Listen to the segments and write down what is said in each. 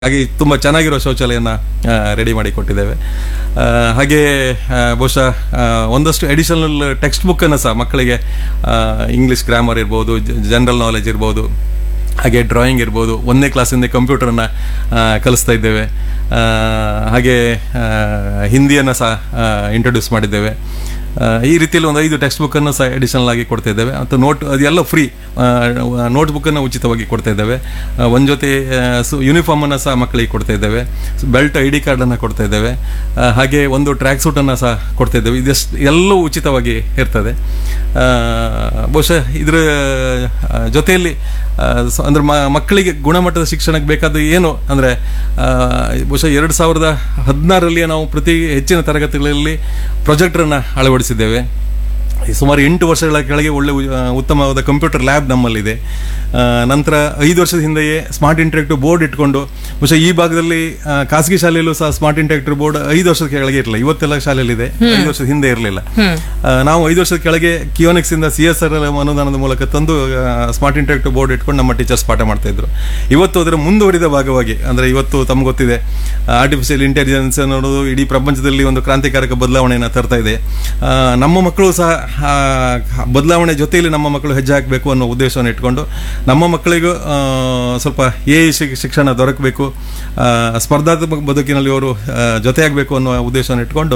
ಹಾಗೆ ತುಂಬ ಚೆನ್ನಾಗಿರೋ ಶೌಚಾಲಯನ ರೆಡಿ ಮಾಡಿ ಕೊಟ್ಟಿದ್ದೇವೆ ಆ, ಹಾಗೆ ಆ, ಬಹುಶಃ ಆ, ಒಂದಷ್ಟು ಎಡಿಷನಲ್ ಟೆಕ್ಸ್ಟ್ ಬುಕ್ಕನ್ನು ಸಹ ಮಕ್ಕಳಿಗೆ ಇಂಗ್ಲಿಷ್ ಗ್ರಾಮರ್ ಇರ್ಬೋದು ಜನರಲ್ ನಾಲೆಜ್ ಇರ್ಬೋದು ಹಾಗೆ ಡ್ರಾಯಿಂಗ್ ಇರ್ಬೋದು ಒಂದನೇ ಕ್ಲಾಸಿಂದ ಕಂಪ್ಯೂಟರನ್ನು ಕಲಿಸ್ತಾ ಇದ್ದೇವೆ ಆ, ಹಾಗೆ ಆ, ಹಿಂದಿಯನ್ನು ಸಹ ಇಂಟ್ರೊಡ್ಯೂಸ್ ಮಾಡಿದ್ದೇವೆ ಆ, ಈ ರೀತಿಯಲ್ಲಿ ಒಂದು ಐದು ಟೆಕ್ಸ್ಟ್ ಬುಕ್ಕನ್ನು ಸಹ ಎಡಿಷನಲ್ ಆಗಿ ಕೊಡ್ತಾ ಇದ್ದೇವೆ ಮತ್ತು ನೋಟ್ ಅದೆಲ್ಲ ಫ್ರೀ ನೋಟ್ ಬುಕ್ಕನ್ನು ಉಚಿತವಾಗಿ ಕೊಡ್ತಾ ಇದ್ದೇವೆ ಆ, ಒಂದು ಜೊತೆ ಯೂನಿಫಾರ್ಮನ್ನು ಸಹ ಮಕ್ಕಳಿಗೆ ಕೊಡ್ತಾ ಇದ್ದೇವೆ ಬೆಲ್ಟ್ ಐ ಡಿ ಕಾರ್ಡನ್ನು ಕೊಡ್ತಾ ಇದ್ದೇವೆ ಆ, ಹಾಗೆ ಒಂದು ಟ್ರ್ಯಾಕ್ ಸೂಟನ್ನು ಸಹ ಕೊಡ್ತಾ ಇದ್ದೇವೆ ಇದೆಷ್ಟು ಎಲ್ಲವೂ ಉಚಿತವಾಗಿ ಇರ್ತದೆ ಆ, ಬಹುಶಃ ಇದರ ಆ, ಜೊತೆಯಲ್ಲಿ ಆ, ಸ- ಅಂದ್ರೆ ಮ- ಮಕ್ಕಳಿಗೆ ಗುಣಮಟ್ಟದ ಶಿಕ್ಷಣಕ್ಕೆ ಬೇಕಾದ ಏನು ಅಂದರೆ ಬಹುಶಃ ಎರಡು ಸಾವಿರದ ಹದಿನಾರರಲ್ಲಿ ನಾವು ಪ್ರತಿ ಹೆಚ್ಚಿನ ತರಗತಿಗಳಲ್ಲಿ ಪ್ರೊಜೆಕ್ಟರನ್ನು ಅಳವಡಿಸಿದ್ದೇವೆ ಈ ಸುಮಾರು ಎಂಟು ವರ್ಷಗಳ ಕೆಳಗೆ ಒಳ್ಳೆ ಉ- ಆ, ಉತ್ತಮವಾದ ಕಂಪ್ಯೂಟರ್ ಲ್ಯಾಬ್ ನಮ್ಮಲ್ಲಿದೆ ಆ, ನಂತರ ಐದು ವರ್ಷದ ಹಿಂದೆಯೇ ಸ್ಮಾರ್ಟ್ ಇಂಟ್ರಾಕ್ಟಿವ್ ಬೋರ್ಡ್ ಇಟ್ಕೊಂಡು ಬಹುಶಃ ಈ ಭಾಗದಲ್ಲಿ ಆ, ಖಾಸಗಿ ಶಾಲೆಯಲ್ಲೂ ಸಹ ಸ್ಮಾರ್ಟ್ ಇಂಟ್ರಾಕ್ಟಿವ್ ಬೋರ್ಡ್ ಐದು ವರ್ಷದ ಕೆಳಗೆ ಇರಲಿಲ್ಲ ಇವತ್ತೆಲ್ಲ ಶಾಲೆಯಲ್ಲಿದೆ ಐದು ವರ್ಷದ ಹಿಂದೆ ಇರಲಿಲ್ಲ ನಾವು ಐದು ವರ್ಷದ ಕೆಳಗೆ ಕಿಯೋನಿಕ್ಸ್ ಇಂದ ಸಿ ಎಸ್ ಆರ್ ಅನುದಾನದ ಮೂಲಕ ತಂದು ಸ್ಮಾರ್ಟ್ ಇಂಟ್ರಾಕ್ಟಿವ್ ಬೋರ್ಡ್ ಇಟ್ಕೊಂಡು ನಮ್ಮ ಟೀಚರ್ಸ್ ಪಾಠ ಮಾಡ್ತಾ ಇದ್ರು ಇವತ್ತು ಅದರ ಮುಂದುವರಿದ ಭಾಗವಾಗಿ ಅಂದ್ರೆ ಇವತ್ತು ತಮ್ಗೆ ಗೊತ್ತಿದೆ ಆರ್ಟಿಫಿಷಿಯಲ್ ಇಂಟೆಲಿಜೆನ್ಸ್ ಅನ್ನೋದು ಇಡೀ ಪ್ರಪಂಚದಲ್ಲಿ ಒಂದು ಕ್ರಾಂತಿಕಾರಕ ಬದಲಾವಣೆಯನ್ನು ತರ್ತಾ ಇದೆ ಆ, ನಮ್ಮ ಮಕ್ಕಳು ಸಹ ಆ, ಬದಲಾವಣೆ ಜೊತೆಯಲ್ಲಿ ನಮ್ಮ ಮಕ್ಕಳು ಹೆಜ್ಜೆ ಹಾಕಬೇಕು ಅನ್ನೋ ಉದ್ದೇಶವನ್ನು ಇಟ್ಕೊಂಡು ನಮ್ಮ ಮಕ್ಕಳಿಗೂ ಆ, ಸ್ವಲ್ಪ ಎ ಶಿಕ್ಷಣ ದೊರಕಬೇಕು ಆ, ಸ್ಪರ್ಧಾತ್ಮಕ ಬದುಕಿನಲ್ಲಿ ಅವರು ಆ, ಜೊತೆಯಾಗಬೇಕು ಅನ್ನುವ ಉದ್ದೇಶವನ್ನು ಇಟ್ಕೊಂಡು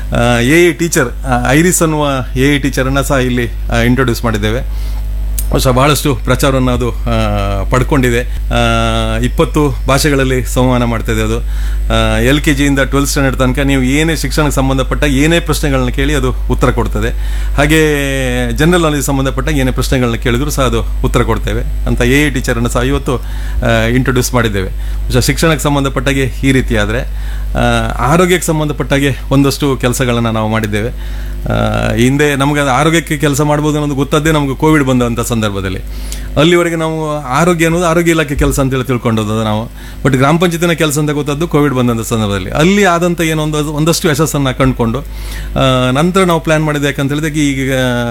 ಎ ಐ ಟೀಚರ್ ಐರಿಸ್ ಅನ್ನುವ ಎ ಐ ಟೀಚರನ್ನು ಸಹ ಇಲ್ಲಿ ಇಂಟ್ರೊಡ್ಯೂಸ್ ಮಾಡಿದ್ದೇವೆ ಬಹುಶಃ ಬಹಳಷ್ಟು ಪ್ರಚಾರವನ್ನು ಅದು ಆ, ಪಡ್ಕೊಂಡಿದೆ ಆ, ಇಪ್ಪತ್ತು ಭಾಷೆಗಳಲ್ಲಿ ಸಂವಹನ ಮಾಡ್ತಿದೆ ಅದು ಎಲ್ ಕೆ ಜಿಯಿಂದ ಟ್ವೆಲ್ತ್ ಸ್ಟ್ಯಾಂಡರ್ಡ್ ತನಕ ನೀವು ಏನೇ ಶಿಕ್ಷಣಕ್ಕೆ ಸಂಬಂಧಪಟ್ಟ ಏನೇ ಪ್ರಶ್ನೆಗಳನ್ನ ಕೇಳಿ ಅದು ಉತ್ತರ ಕೊಡ್ತದೆ ಹಾಗೆ ಜನರಲ್ ನಾಲೆಜ್ ಸಂಬಂಧಪಟ್ಟ ಏನೇ ಪ್ರಶ್ನೆಗಳನ್ನ ಕೇಳಿದ್ರು ಸಹ ಅದು ಉತ್ತರ ಕೊಡ್ತೇವೆ ಅಂತ ಎ ಐ ಟೀಚರನ್ನು ಸಹ ಇವತ್ತು ಇಂಟ್ರೊಡ್ಯೂಸ್ ಮಾಡಿದ್ದೇವೆ ಬಹುಶಃ ಶಿಕ್ಷಣಕ್ಕೆ ಸಂಬಂಧಪಟ್ಟಾಗೆ ಈ ರೀತಿ ಆದರೆ ಆರೋಗ್ಯಕ್ಕೆ ಸಂಬಂಧಪಟ್ಟಾಗೆ ಒಂದಷ್ಟು ಕೆಲಸಗಳನ್ನು ನಾವು ಮಾಡಿದ್ದೇವೆ ಆ, ಹಿಂದೆ ನಮಗೆ ಅದು ಆರೋಗ್ಯಕ್ಕೆ ಕೆಲಸ ಮಾಡ್ಬೋದು ಅನ್ನೋದು ಗೊತ್ತದ್ದೇ ನಮಗೆ ಕೋವಿಡ್ ಬಂದಂಥ ಸಂದರ್ಭದಲ್ಲಿ ಅಲ್ಲಿವರೆಗೆ ನಾವು ಆರೋಗ್ಯ ಅನ್ನೋದು ಆರೋಗ್ಯ ಇಲಾಖೆ ಕೆಲಸ ಅಂತೇಳಿ ತಿಳ್ಕೊಂಡದ್ದು ನಾವು ಬಟ್ ಗ್ರಾಮ ಪಂಚಾಯತಿನ ಕೆಲಸ ಅಂತ ಗೊತ್ತದ್ದು ಕೋವಿಡ್ ಬಂದಂಥ ಸಂದರ್ಭದಲ್ಲಿ ಅಲ್ಲಿ ಆದಂಥ ಏನೋ ಒಂದು ಒಂದಷ್ಟು ಯಶಸ್ಸನ್ನು ಕಂಡುಕೊಂಡು ಆ, ನಂತರ ನಾವು ಪ್ಲಾನ್ ಮಾಡಿದೆ ಯಾಕಂತ ಹೇಳಿದ್ರೆ ಈಗ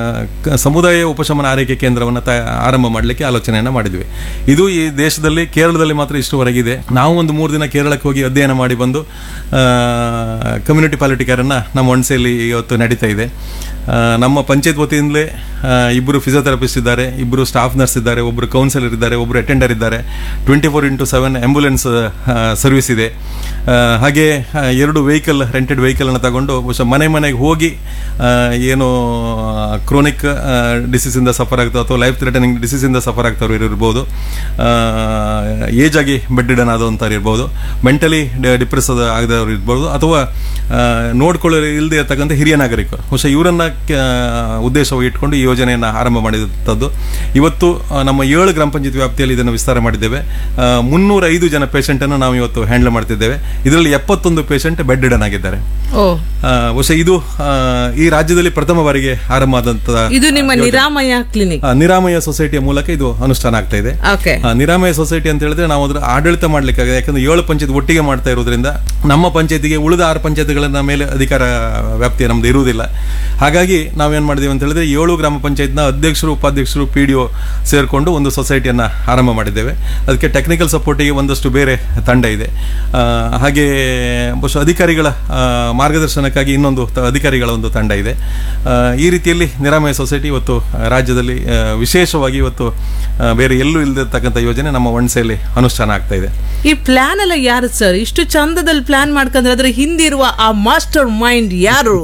ಕ- ಸಮುದಾಯ ಉಪಶಮನ ಆರೈಕೆ ಕೇಂದ್ರವನ್ನು ತ ಆರಂಭ ಮಾಡಲಿಕ್ಕೆ ಆಲೋಚನೆಯನ್ನು ಮಾಡಿದ್ವಿ ಇದು ಈ ದೇಶದಲ್ಲಿ ಕೇರಳದಲ್ಲಿ ಮಾತ್ರ ಇಷ್ಟುವರೆಗಿದೆ ನಾವು ಒಂದು ಮೂರು ದಿನ ಕೇರಳಕ್ಕೆ ಹೋಗಿ ಅಧ್ಯಯನ ಮಾಡಿ ಬಂದು ಕಮ್ಯುನಿಟಿ ಪಾಲಿಟಿಕರನ್ನು ನಮ್ಮ ಒಣಸೆಯಲ್ಲಿ ಇವತ್ತು ನಡೀತಾ ಇದೆ ಆ, ನಮ್ಮ ಪಂಚಾಯತ್ ವತಿಯಿಂದಲೇ ಆ, ಇಬ್ಬರು ಫಿಸಿಯೋಥೆರಪಿಸ್ಟ್ ಇದ್ದಾರೆ ಇಬ್ಬರು ಸ್ಟಾಫ್ ನರ್ಸ್ ಇದ್ದಾರೆ ಒಬ್ಬರು ಕೌನ್ಸಿಲರ್ ಇದ್ದಾರೆ ಒಬ್ಬರು ಅಟೆಂಡರ್ ಇದ್ದಾರೆ twenty four into seven ambulance service ಇದೆ ಆ, ಹಾಗೆ ಆ, ಎರಡು ವೆಹಿಕಲ್ ರೆಂಟೆಡ್ ವೆಹಿಕಲನ್ನು ತಗೊಂಡು ಬಹುಶಃ ಮನೆ ಮನೆಗೆ ಹೋಗಿ ಆ, ಏನು ಕ್ರೋನಿಕ್ ಡಿಸೀಸಿಂದ ಸಫರ್ ಆಗ್ತವೆ ಅಥವಾ ಲೈಫ್ ಥ್ರೆಟನಿಂಗ್ ಡಿಸೀಸಿಂದ ಸಫರ್ ಆಗ್ತವ್ರು ಇರ್ಬೋದು ಏಜ್ ಆಗಿ ಬೆಡ್ ರಿಡನ್ ಆದಂಥವ್ರು ಇರ್ಬೋದು ಮೆಂಟಲಿ ಡಿಪ್ರೆಸ್ ಆಗದವ್ರು ಇರ್ಬೋದು ಅಥವಾ ಆ, ನೋಡ್ಕೊಳ್ಳೋ ಇಲ್ಲದೆ ಇರ್ತಕ್ಕಂಥ ಹಿರಿಯ ನಾಗರಿಕರು ಬಹುಶಃ ಇವರನ್ನ ಕ- ಉದ್ದೇಶವಾಗಿ ಇಟ್ಕೊಂಡು ಈ ಯೋಜನೆಯನ್ನು ಆರಂಭ ಮಾಡಿದಂಥದ್ದು ಇವತ್ತು ಆ, ನಮ್ಮ ಏಳು ಗ್ರಾಮ ಪಂಚಾಯತ್ ವ್ಯಾಪ್ತಿಯಲ್ಲಿ ಇದನ್ನು ವಿಸ್ತಾರ ಮಾಡಿದ್ದೇವೆ ಮುನ್ನೂರ ಐದು ಜನ ಪೇಷಂಟನ್ನು ನಾವು ಇವತ್ತು ಹ್ಯಾಂಡಲ್ ಮಾಡ್ತಿದ್ದೇವೆ ಇದರಲ್ಲಿ ಎಪ್ಪತ್ತೊಂದು ಪೇಷಂಟ್ ಬೆಡ್ ರಿಡನ್ ಆಗಿದ್ದಾರೆ ಓ ಆ, ಬಹುಶಃ ಇದು ಆ, ಈ ರಾಜ್ಯದಲ್ಲಿ ಪ್ರಥಮ ಬಾರಿಗೆ ಆರಂಭ ಆದಂತಹ ಇದು ನಿಮ್ಮ ನಿರಾಮಯ ಕ್ಲಿನಿಕ್ ಆ, ನಿರಾಮಯ ಸೊಸೈಟಿಯ ಮೂಲಕ ಇದು ಅನುಷ್ಠಾನ ಆಗ್ತಾ ಇದೆ ಓಕೆ ಆ, ನಿರಾಮಯ ಸೊಸೈಟಿ ಅಂತ ಹೇಳಿದ್ರೆ ನಾವು ಅದರ ಆಡಳಿತ ಮಾಡ್ಲಿಕ್ಕಾಗಿದೆ ಯಾಕಂದ್ರೆ ಏಳು ಪಂಚಾಯತ್ ಒಟ್ಟಿಗೆ ಮಾಡ್ತಾ ಇರೋದ್ರಿಂದ ನಮ್ಮ ಪಂಚಾಯತಿಗೆ ಉಳಿದ ಆರು ಪಂಚಾಯತ್ಗಳನ್ನ ಮೇಲೆ ಅಧಿಕಾರ ವ್ಯಾಪ್ತಿ ನಮ್ದು ಇರುವುದಿಲ್ಲ ಹಾಗಾಗಿ ನಾವೇನ್ ಮಾಡಿದೀವಿ ಅಂತ ಹೇಳಿದ್ರೆ ಏಳು ಗ್ರಾಮ ಪಂಚಾಯತ್ನ ಅಧ್ಯಕ್ಷರು ಉಪಾಧ್ಯಕ್ಷರು ಪಿ ಡಿ ಒ ಸೇರಿಕೊಂಡು ಒಂದು ಸೊಸೈಟಿಯನ್ನ ಆರಂಭ ಮಾಡಿದ್ದೇವೆ ಅದಕ್ಕೆ ಟೆಕ್ನಿಕಲ್ ಸಪೋರ್ಟಿಗೆ ಒಂದಷ್ಟು ಬೇರೆ ತಂಡ ಇದೆ ಆ, ಹಾಗೆ ಬಹುಶಃ ಅಧಿಕಾರಿಗಳ ಆ, ಮಾರ್ಗದರ್ಶನಕ್ಕಾಗಿ ಇನ್ನೊಂದು ತ- ಅಧಿಕಾರಿಗಳ ಒಂದು ತಂಡ ಇದೆ ಆ, ಈ ರೀತಿಯಲ್ಲಿ ನಿರಾಮಯ ಸೊಸೈಟಿ ಇವತ್ತು ಆ, ರಾಜ್ಯದಲ್ಲಿ ಆ, ವಿಶೇಷವಾಗಿ ಇವತ್ತು ಆ, ಬೇರೆ ಎಲ್ಲೂ ಇಲ್ಲದಿರ್ತಕ್ಕಂಥ ಯೋಜನೆ ನಮ್ಮ ಒಣಸೆಯಲ್ಲಿ ಅನುಷ್ಠಾನ ಆಗ್ತಾ ಇದೆ ಈ ಪ್ಲಾನ್ ಎಲ್ಲ ಯಾರು ಸರ್ ಇಷ್ಟು ಚಂದದಲ್ಲಿ ಪ್ಲಾನ್ ಮಾಡ್ಕೊಂಡ್ರೆ ಅದ್ರ ಹಿಂದಿರುವ ಆ ಮಾಸ್ಟರ್ ಮೈಂಡ್ ಯಾರು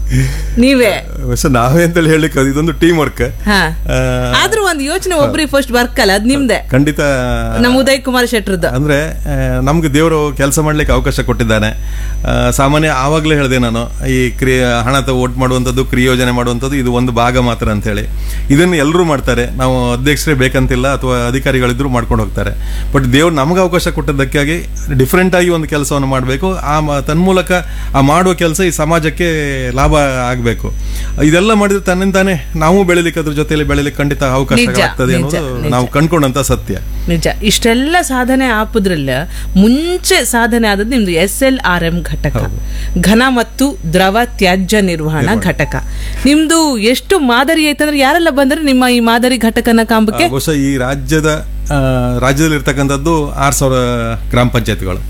ನೀವೇ ಬಹುಶಃ ನಾವೇ ಅಂತೇಳಿ ಹೇಳಲಿಕ್ಕೆ ಅದು ಇದೊಂದು ಟೀಮ್ ವರ್ಕ್ ಹಾ ಆದ್ರೂ ಒಂದು ಯೋಚನೆ ಒಬ್ರಿಗೆ ಫಸ್ಟ್ ಬರ್ಕಲ್ಲ ಅದ್ ನಿಮ್ದೆ ಖಂಡಿತ ನಮ್ಮ ಉದಯ್ ಕುಮಾರ್ ಶೆಟ್ರದ್ದು ಅಂದ್ರೆ ಆ, ನಮ್ಗೆ ದೇವರು ಕೆಲಸ ಮಾಡ್ಲಿಕ್ಕೆ ಅವಕಾಶ ಕೊಟ್ಟಿದ್ದಾನೆ ಆ, ಸಾಮಾನ್ಯ ಆವಾಗಲೇ ಹೇಳಿದೆ ನಾನು ಈ ಕ್ರಿಯೆ ಹಣ ಓಟ್ ಮಾಡುವಂಥದ್ದು ಕ್ರಿಯೋಜನೆ ಮಾಡುವಂಥದ್ದು ಇದು ಒಂದು ಭಾಗ ಮಾತ್ರ ಅಂತ ಹೇಳಿ ಇದನ್ನು ಎಲ್ಲರೂ ಮಾಡ್ತಾರೆ ನಾವು ಅಧ್ಯಕ್ಷರೇ ಬೇಕಂತಿಲ್ಲ ಅಥವಾ ಅಧಿಕಾರಿಗಳಿದ್ರು ಮಾಡ್ಕೊಂಡು ಹೋಗ್ತಾರೆ ಬಟ್ ದೇವ್ರು ನಮಗೆ ಅವಕಾಶ ಕೊಟ್ಟದ್ದಕ್ಕಾಗಿ ಡಿಫ್ರೆಂಟ್ ಆಗಿ ಒಂದು ಕೆಲಸವನ್ನು ಮಾಡಬೇಕು ಆ ಮ- ತನ್ಮೂಲಕ ಆ ಮಾಡುವ ಕೆಲಸ ಈ ಸಮಾಜಕ್ಕೆ ಲಾಭ ಆಗಬೇಕು ಇದೆಲ್ಲ ಮಾಡಿದ್ರೆ ತನ್ನಿಂದಾನೇ ನಾವು ಬೆಳಿಲಿಕ್ಕೆ ಅದ್ರ ಜೊತೆಲಿ ಬೆಳಿಲಿಕ್ಕೆ ಖಂಡಿತ ಅವಕಾಶಗಳಾಗ್ತದೆ ನಿಜ, ಅನ್ನೋದು ನಿಜ. ನಾವು ಕಂಡ್ಕೊಂಡಂತ ಸತ್ಯ ನಿಜ ಇಷ್ಟೆಲ್ಲ ಸಾಧನೆ ಆಪದ್ರಲ್ಲ ಮುಂಚೆ ಸಾಧನೆ ಆದದ್ದು ನಿಮ್ದು ಎಸ್ ಎಲ್ ಆರ್ ಎಂ ಘಟಕ ಘನ ಮತ್ತು ದ್ರವ ತ್ಯಾಜ್ಯ ನಿರ್ವಹಣಾ ಘಟಕ ನಿಮ್ದು ಎಷ್ಟು ಮಾದರಿ ಐತಂದ್ರೆ ಯಾರೆಲ್ಲ ಬಂದ್ರೆ ನಿಮ್ಮ ಈ ಮಾದರಿ ಘಟಕನ ಕಾಂಬಕ್ಕೆ ಆ, ಬಹುಶಃ ಈ ರಾಜ್ಯದ ರಾಜ್ಯದಲ್ಲಿ ಇರ್ತಕ್ಕಂಥದ್ದು ಆರು ಸಾವಿರ ಗ್ರಾಮ ಪಂಚಾಯತ್ಗಳು